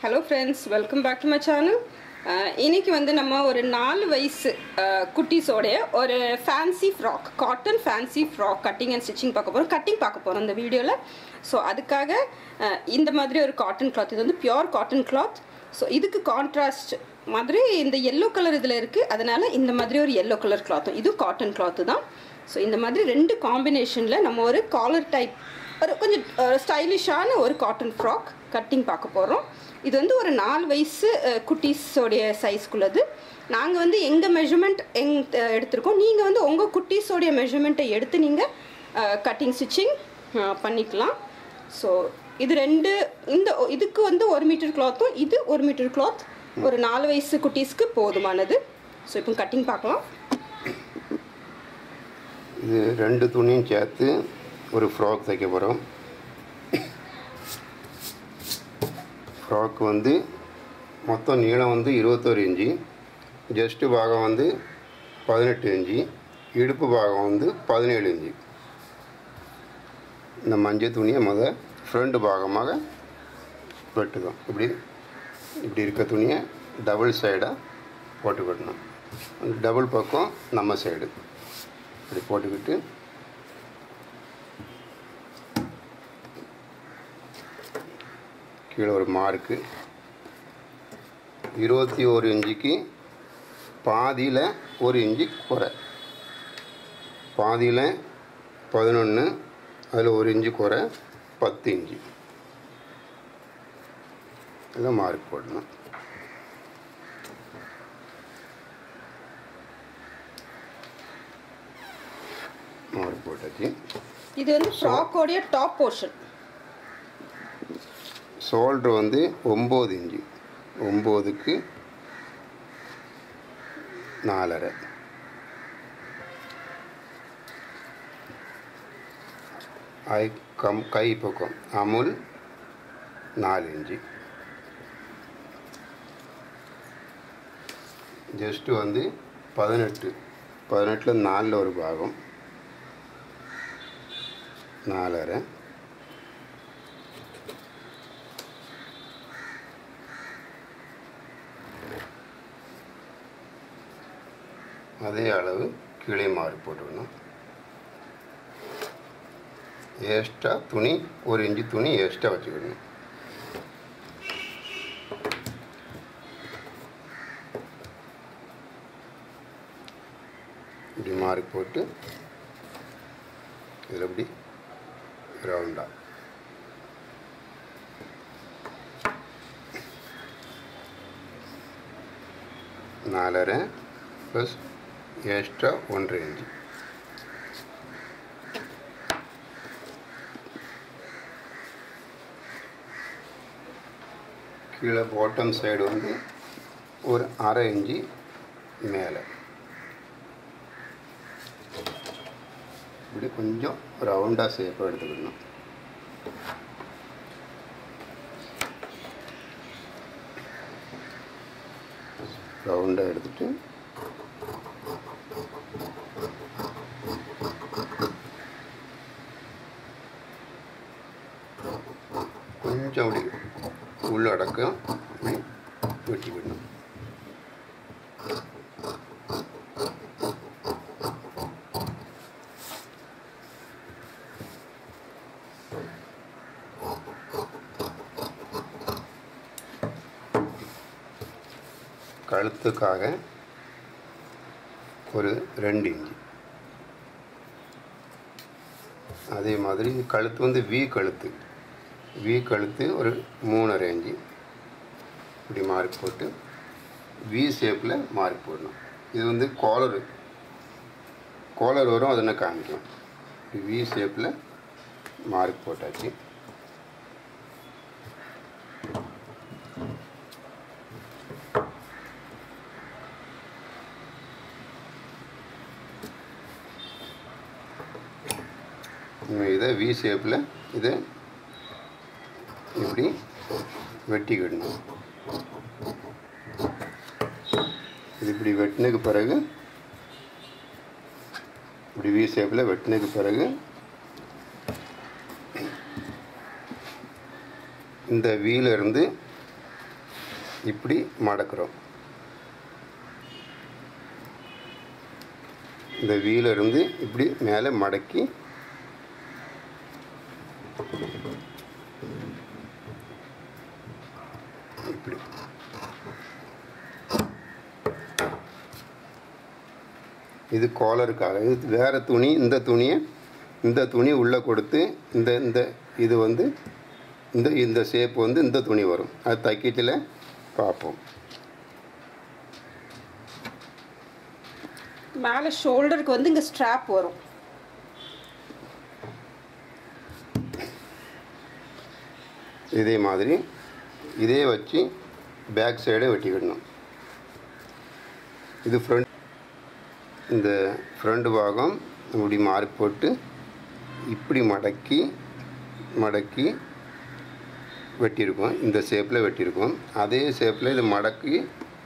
Hello friends welcome back to my channel இன்னைக்கு வந்து நம்ம ஒரு நாலு வயசு அஹ், குட்டீஸோடைய ஒரு fancy frock cotton fancy frock cutting and stitching பார்க்க போகிறோம் கட்டிங் பார்க்க போகிறோம் இந்த வீடியோவில் ஸோ அதுக்காக அஹ், இந்த மாதிரி ஒரு காட்டன் கிளாத் இது வந்து பியோர் காட்டன் கிளாத் ஸோ இதுக்கு கான்ட்ராஸ்ட் மாதிரி இந்த எல்லோ கலர் இதில் இருக்குது அதனால் இந்த மாதிரி ஒரு எல்லோ கலர் கிளாத்தும் இது காட்டன் கிளாத்து தான் ஸோ இந்த மாதிரி ரெண்டு காம்பினேஷனில் நம்ம ஒரு காலர் டைப் ஒரு கொஞ்சம் ஸ்டைலிஷான ஒரு காட்டன் ஃப்ராக் கட்டிங் பார்க்க போகிறோம் இது வந்து ஒரு நாலு வயசு அஹ், குட்டீஸோடைய சைஸ்க்குள்ளது நாங்கள் வந்து எங்கள் மெஷர்மெண்ட் எங் அஹ், எடுத்திருக்கோம் நீங்கள் வந்து உங்கள் குட்டீஸோடைய மெஷர்மெண்ட்டை எடுத்து நீங்கள் கட்டிங் ஸ்டிச்சிங் பண்ணிக்கலாம் ஸோ இது ரெண்டு இந்த இதுக்கு வந்து ஒரு மீட்டர் கிளாத்தும் இது ஒரு மீட்டர் கிளாத் ஒரு நாலு வயசு குட்டீஸ்க்கு போதுமானது ஸோ இப்போ கட்டிங் பார்க்கலாம் இது ரெண்டு துணியும் சேர்த்து ஒரு ஃப்ராக் தைக்க போகிறோம் ஃப்ராக் வந்து மொத்தம் நீளம் வந்து இருபத்தோரு இன்ச்சு ஜஸ்ட்டு பாகம் வந்து பதினெட்டு இன்ச்சு இடுப்பு பாகம் வந்து பதினேழு இன்ச்சு இந்த மஞ்சள் துணியை முத ஃப்ரண்ட் பாகமாக வெட்டுக்கும் இப்படி இப்படி இருக்க துணியை டபுள் சைடாக போட்டுக்கிடணும் அந்த டபுள் பக்கம் நம்ம சைடு இப்படி போட்டுக்கிட்டு கீழே ஒரு மார்க்கு இருபத்தி ஒரு இன்ச்சுக்கு பாதியில் ஒரு இன்ச்சு குறை பாதியில் பதினொன்று அதில் ஒரு இன்ச்சு குறை பத்து இன்ச்சு இதில் மார்க் போடணும் மார்க் போட்டாச்சு இது வந்து ஃப்ராக்கோடைய டாப் போர்ஷன் ஷோல்ட்ரு வந்து ஒம்பது இன்ச்சு ஒம்போதுக்கு நாலரை ஐ கம் கை பக்கம் அமுல் நாலு இன்ச்சு ஜஸ்ட்டு வந்து பதினெட்டு பதினெட்டில் நாலில் ஒரு பாகம் நாலரை அதே அளவு கீழே மாறி போட்டுக்கணும் எக்ஸ்ட்ரா துணி ஒரு இன்ச்சு துணி எக்ஸ்ட்ரா வச்சுக்கணும் இப்படி மாறி போட்டு இதில் இப்படி ரவுண்டாக நாலரை ப்ளஸ் எக்ஸ்ட்ரா ஒன்றரை இன்ச்சு கீழே பாட்டம் சைடு வந்து ஒரு அரை இன்ச்சு மேலே இப்படி கொஞ்சம் ரவுண்டாக ஷேப்பாக எடுத்துக்கணும் ரவுண்டாக எடுத்துட்டு கொஞ்சம் அப்படி உள்ளடக்கம் அப்படி வெட்டி விடணும் கழுத்துக்காக ஒரு ரெண்டு இன்ச்சு அதே மாதிரி கழுத்து வந்து வி கழுத்து வி கழுத்து ஒரு மூணரை இன்ச்சு இப்படி மார்க் போட்டு வி ஷேப்பில் மார்க் போடணும் இது வந்து காலரு காலர் வரும் அதை நான் காமிக்கும் வி ஷேப்பில் மார்க் போட்டாச்சு இனிமே இதை வி ஷேப்பில் இதை இப்படி வெட்டிக்கிடணும் இது இப்படி வெட்டினதுக்கு பிறகு இப்படி வி ஷேப்பில் வெட்டினதுக்கு பிறகு இந்த வீல இருந்து இப்படி மடக்குறோம் இந்த வீல இருந்து இப்படி மேலே மடக்கி இப்படி இது காலருக்காக இது வேறு துணி இந்த துணியை இந்த துணி உள்ளே கொடுத்து இந்த இந்த இது வந்து இந்த இந்த ஷேப் வந்து இந்த துணி வரும் அது தைக்கச்சில் பார்ப்போம் மேலே ஷோல்டருக்கு வந்து இங்கே ஸ்ட்ராப் வரும் இதே மாதிரி இதே வச்சு பேக் சைடை வெட்டிக்கிடணும் இது ஃப்ரண்ட் இந்த ஃப்ரண்ட் பாகம் இப்படி மார்க் போட்டு இப்படி மடக்கி மடக்கி வெட்டியிருக்கோம் இந்த ஷேப்பில் வெட்டியிருக்கோம் அதே ஷேப்பில் இது மடக்கி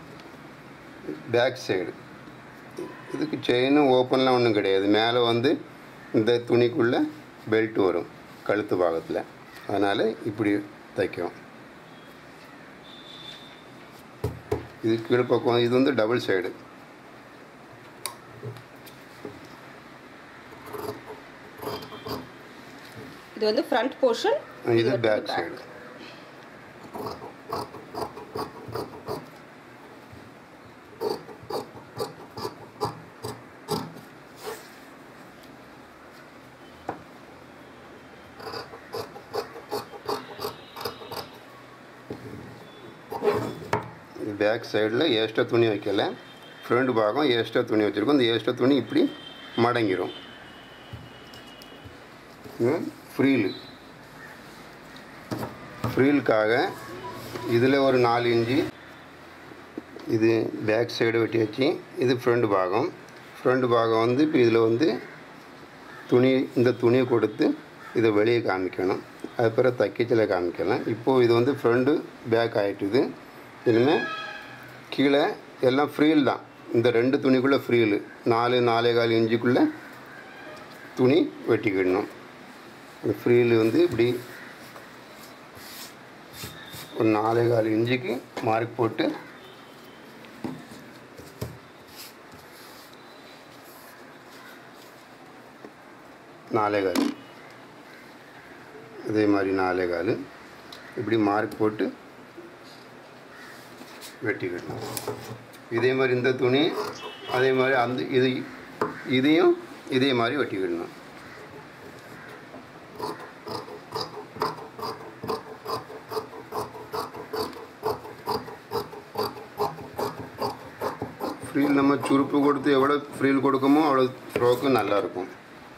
பேக் சைடு இதுக்கு செயினும் ஓப்பன்லாம் ஒன்றும் கிடையாது மேலே வந்து இந்த துணிக்குள்ளே பெல்ட் வரும் கழுத்து பாகத்தில் அதனால் இப்படி தைக்கும் இது கீழ்ப்பக்கம் இது வந்து டபுள் சைடு இது வந்து ஃப்ரண்ட் போர்ஷன் இது பேக் சைடு பேக் சைடில் எக்ஸ்ட்ரா துணி வைக்கல ஃப்ரண்ட் பாகம் எக்ஸ்ட்ரா துணி வச்சுருக்கோம் இந்த எக்ஸ்ட்ரா துணி இப்படி மடங்கிரும் ஃப்ரீலு ஃப்ரீலுக்காக இதில் ஒரு நாலு இன்ச்சு இது பேக் சைடு வெட்டி வச்சு இது ஃப்ரண்ட் பாகம் ஃப்ரண்ட் பாகம் வந்து இப்போ இதில் வந்து துணி இந்த துணியை கொடுத்து இதை வெளியே காமிக்கணும் அது பிறகு தைக்கச்சில் காமிக்கலாம் இப்போது இது வந்து ஃப்ரண்ட்டு பேக் ஆகிட்டுது இனிமேல் கீழே எல்லாம் ஃப்ரீல் தான் இந்த ரெண்டு துணிக்குள்ளே ஃப்ரீலு நாலு நாலே கால் இன்ச்சுக்குள்ளே துணி வெட்டிக்கிடணும் இந்த ஃப்ரீலு வந்து இப்படி ஒரு நாலே கால் இன்ச்சுக்கு மார்க் போட்டு நாலே கால் இதே மாதிரி நாலே கால் இப்படி மார்க் போட்டு வெட்டிக்கிடணும் இதே மாதிரி இந்த துணி அதே மாதிரி அந்த இது இதையும் இதே மாதிரி வெட்டிக்கிடணும் ஃப்ரீல் நம்ம சுருப்பு கொடுத்து எவ்வளோ ஃப்ரீல் கொடுக்கமோ அவ்வளோ ஃப்ரோக்கு நல்லாயிருக்கும்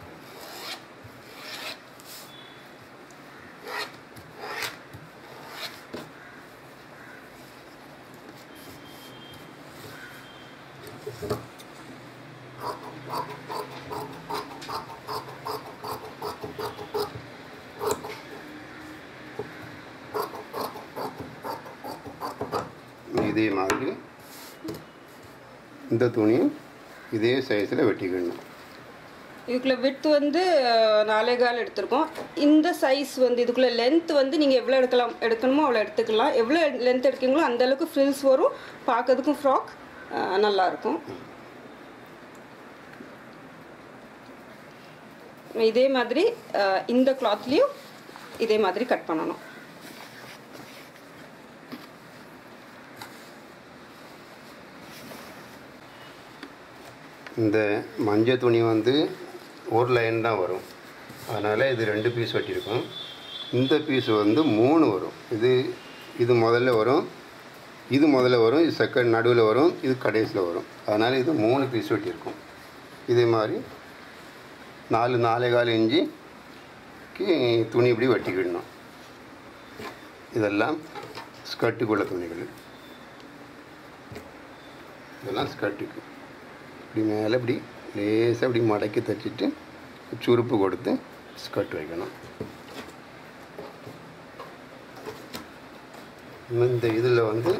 இதே மாதிரி இந்த துணியும் இதே சைஸில் வெட்டிக்கணும் இதுக்குள்ள விட்த் வந்து அஹ், நாலே கால் எடுத்திருக்கோம் இந்த சைஸ் வந்து இதுக்குள்ள லென்த் வந்து நீங்கள் எவ்வளோ எடுக்கலாம் எடுக்கணுமோ அவ்வளோ எடுத்துக்கலாம் எவ்வளோ லென்த் எடுக்கீங்களோ அந்த அளவுக்கு ஃப்ரில்ஸ் வரும் பார்க்கறதுக்கும் ஃப்ராக் நல்லாயிருக்கும் இதே மாதிரி அஹ், இந்த கிளாத்லேயும் இதே மாதிரி கட் பண்ணணும் இந்த மஞ்சள் துணி வந்து ஒரு லைன் தான் வரும் அதனால் இது ரெண்டு பீஸ் வெட்டியிருக்கோம் இந்த பீஸ் வந்து மூணு வரும் இது இது முதல்ல வரும் இது முதல்ல வரும் இது செகண்ட் நடுவில் வரும் இது கடைசியில் வரும் அதனால் இது மூணு பீஸ் வெட்டியிருக்கோம் இதே மாதிரி நாலு நாலே கால் இஞ்சிக்கு துணி இப்படி வெட்டிக்கிடணும் இதெல்லாம் ஸ்கர்ட்டுக்குள்ள துணிகள் இதெல்லாம் ஸ்கர்ட்டுக்கு இப்படி மேலே இப்படி லேசாக இப்படி மடக்கி தைச்சிட்டு சுருப்பு கொடுத்து ஸ்கர்ட் வைக்கணும் இன்னும் இந்த இதில் வந்து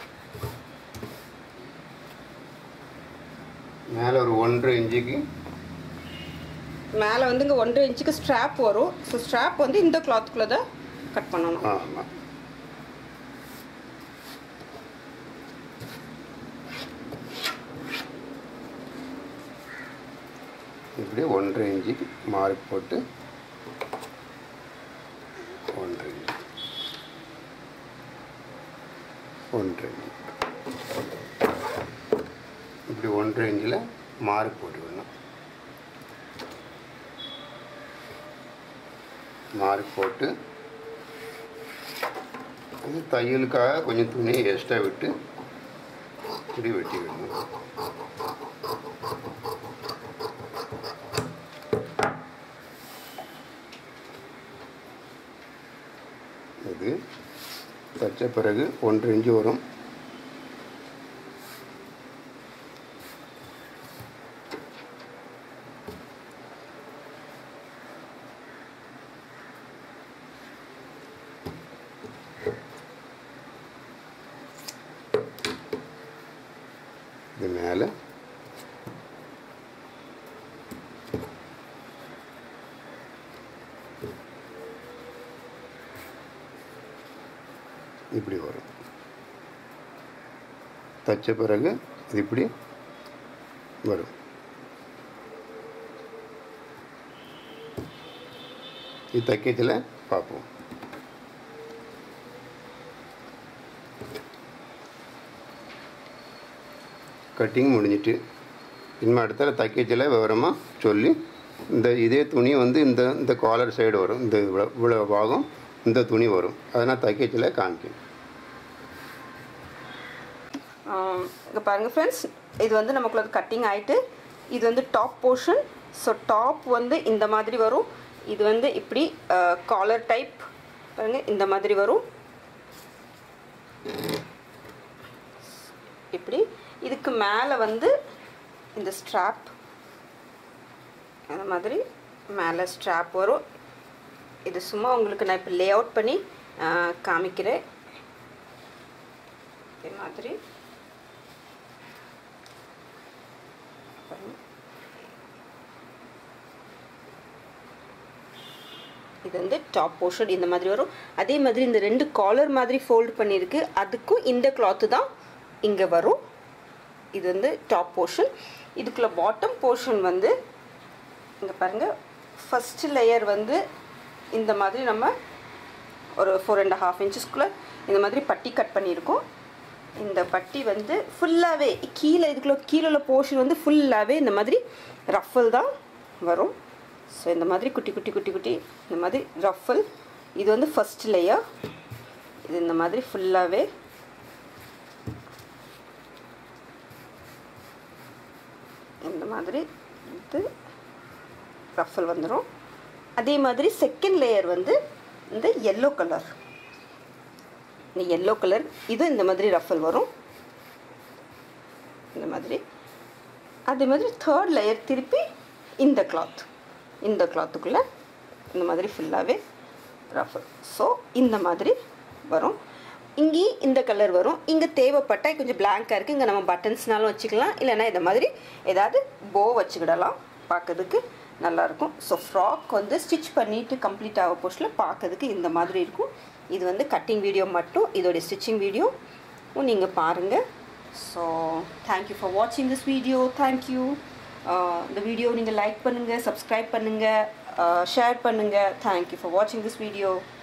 மேலே ஒரு ஒன்றரை இன்ச்சுக்கு மேலே வந்து இங்கே ஒன்றரை இன்ச்சுக்கு ஸ்ட்ராப் வரும் ஸோ ஸ்ட்ராப் வந்து இந்த கிளாத்துக்குள்ளே தான் கட் பண்ணணும் ஆமாம் இப்படி ஒன்றரை இன்ச்சு மார்க் போட்டு ஒன்றரை இன்ச்சு ஒன்றரை இன்ச்சு இப்படி ஒன்றரை இன்ச்சில் மார்க் போட்டுக்கணும் மார்க் போட்டு அது தையலுக்காக கொஞ்சம் துணியை எக்ஸ்ட்ரா விட்டு இப்படி வெட்டி விடணும் இது தச்ச பிறகு ஒன்றரை இன்ச்சு வரும் இது மேலே இப்படி வரும் தச்ச பிறகு இது இப்படி வரும் இது தைக்கத்தில் பார்ப்போம் கட்டிங் முடிஞ்சிட்டு இனிமே அடுத்தால தைக்கச்சில் விவரமாக சொல்லி இந்த இதே துணி வந்து இந்த இந்த காலர் சைடு வரும் இந்த இவ்வளோ இவ்வளோ பாகம் இந்த துணி வரும் அதை நான் தைக்கச்சில் காமிக்கும் இங்கே பாருங்கள் ஃப்ரெண்ட்ஸ் இது வந்து நமக்குள்ள கட்டிங் ஆகிட்டு இது வந்து டாப் போர்ஷன் ஸோ டாப் வந்து இந்த மாதிரி வரும் இது வந்து இப்படி காலர் டைப் பாருங்கள் இந்த மாதிரி வரும் இப்படி இதுக்கு மேலே வந்து இந்த ஸ்ட்ராப் அந்த மாதிரி மேலே ஸ்ட்ராப் வரும் இது சும்மா உங்களுக்கு நான் இப்போ லே அவுட் பண்ணி ஆ, காமிக்கிறேன் இதே மாதிரி பாருங்க. இது வந்து டாப் போர்ஷன் இந்த மாதிரி வரும் அதே மாதிரி இந்த ரெண்டு காலர் மாதிரி ஃபோல்ட் பண்ணியிருக்கு அதுக்கும் இந்த கிளாத்து தான் இங்கே வரும் இது வந்து டாப் போர்ஷன் இதுக்குள்ள பாட்டம் போர்ஷன் வந்து இங்கே பாருங்கள் ஃபஸ்ட்டு லேயர் வந்து இந்த மாதிரி நம்ம ஒரு ஃபோர் அண்ட் ஹாஃப் இன்ச்சஸ்க்குள்ளே இந்த மாதிரி பட்டி கட் பண்ணியிருக்கோம் இந்த பட்டி வந்து ஃபுல்லாகவே கீழே இதுக்குள்ள கீழே உள்ள போர்ஷன் வந்து ஃபுல்லாகவே இந்த மாதிரி ரஃபல் தான் வரும் ஸோ இந்த மாதிரி குட்டி குட்டி குட்டி குட்டி இந்த மாதிரி ரஃபல் இது வந்து ஃபஸ்ட் லேயர் இது இந்த மாதிரி ஃபுல்லாகவே இந்த மாதிரி இது ரஃபல் வந்துடும் அதே மாதிரி செகண்ட் லேயர் வந்து இந்த எல்லோ கலர் இந்த எல்லோ கலர் இது இந்த மாதிரி ரஃபல் வரும் இந்த மாதிரி அதே மாதிரி தேர்ட் லேயர் திருப்பி இந்த கிளாத் இந்த கிளாத்துக்குள்ளே இந்த மாதிரி ஃபுல்லாகவே ரஃபல் ஸோ இந்த மாதிரி வரும் இங்கேயும் இந்த கலர் வரும் இங்கே தேவைப்பட்ட கொஞ்சம் பிளாங்காக இருக்குது இங்கே நம்ம பட்டன்ஸ்னாலும் வச்சுக்கலாம் இல்லைன்னா இந்த மாதிரி ஏதாவது போ வச்சுக்கிடலாம் பார்க்கறதுக்கு நல்லாயிருக்கும் ஸோ ஃப்ராக் வந்து ஸ்டிச் பண்ணிவிட்டு கம்ப்ளீட் ஆக போஸ்ட்டில் பார்க்கறதுக்கு இந்த மாதிரி இருக்கும் இது வந்து கட்டிங் வீடியோ மட்டும் இதோடைய ஸ்டிச்சிங் வீடியோ நீங்கள் பாருங்கள் ஸோ தேங்க்யூ ஃபார் வாட்சிங் திஸ் வீடியோ தேங்க்யூ இந்த வீடியோ நீங்கள் லைக் பண்ணுங்கள் சப்ஸ்கிரைப் பண்ணுங்கள் ஷேர் பண்ணுங்கள் தேங்க்யூ ஃபார் வாட்சிங் திஸ் வீடியோ